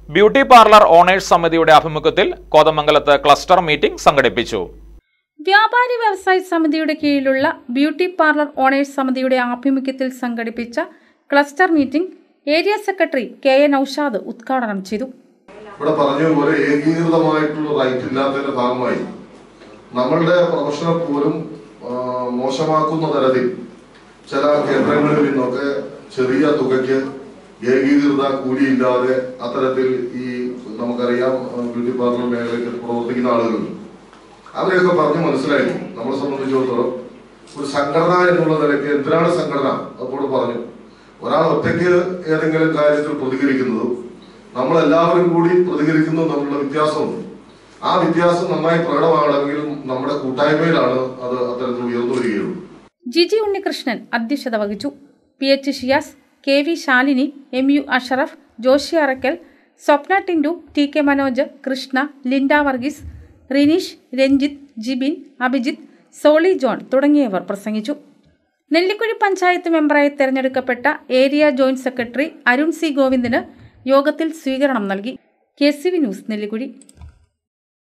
beauty parlour owners സമിതിയുടെ ആഭിമുഖ്യത്തിൽ കോതമംഗലത്ത് ക്ലസ്റ്റർ മീറ്റിംഗ് സംഘടിപ്പിച്ചു വ്യാപാരി വ്യവസായ സമിതിയുടെ കീഴിലുള്ള ബ്യൂട്ടി പാർലർ ഓണേഴ്സ് സമിതിയുടെ ആഭിമുഖ്യത്തിൽ സംഘടിപ്പിച്ച cluster meeting area secretary K A Naushad ഉദ്ഘാടനം ചെയ്തു ഇവിടെ പറഞ്ഞതുപോലെ ഏകീകൃതമായിട്ടുള്ള റൈറ്റ് ഇല്ലാത്തതിന്റെ ഭാഗമായി നമ്മളുടെ പ്രൊഫഷനെ പോലും ആ, മോശമാക്കുന്ന തരത്തിൽ ചില കേന്ദ്രങ്ങളിൽ നിന്നൊക്കെ ചെറിയ തുകയ്ക്ക് ഏകീകൃത കൂലിയില്ലാതെ അത്തരത്തിൽ ഈ നമുക്കറിയാം ആ, ബ്യൂട്ടി പാർലർ മേഖലയിൽ പ്രവർത്തിക്കുന്ന ആളുകളുണ്ട് അവരെയൊക്കെ പറഞ്ഞ് മനസ്സിലാക്കി നമ്മളെ സംബന്ധിച്ചിടത്തോളം ഒരു സംഘടന എന്നുള്ള നിലയ്ക്ക് എന്തിനാണ് സംഘടന അപ്പോൾ പറഞ്ഞു ഒരാൾ ഒറ്റയ്ക്ക് ഏതെങ്കിലും കാര്യത്തിൽ പ്രതികരിക്കുന്നതും നമ്മളെല്ലാവരും കൂടി പ്രതികരിക്കുന്നതും തമ്മിലുള്ള വ്യത്യാസമുണ്ട് ആ വ്യത്യാസം നന്നായി പ്രകടമാകണമെങ്കിൽ നമ്മുടെ കൂട്ടായ്മയിലാണ് അത് അത്തരത്തിൽ ഉയർന്നു വരികയുള്ളൂ ജിജി ഉണ്ണികൃഷ്ണൻ അധ്യക്ഷത വഹിച്ചു P H Shiyas K V Shalini M U Ashraf Joshy Arakkal Swapna Tindu T K Manoj Krishna Linda Varghese Rineesh Ranjith Jibin Abhijith Soly John തുടങ്ങിയവർ പ്രസംഗിച്ചു നെല്ലിക്കുഴി പഞ്ചായത്ത് മെമ്പറായി തെരഞ്ഞെടുക്കപ്പെട്ട area joint secretary Arun C ഗോവിന്ദിന് യോഗത്തിൽ സ്വീകരണം നൽകി K C V news Nellikuzhi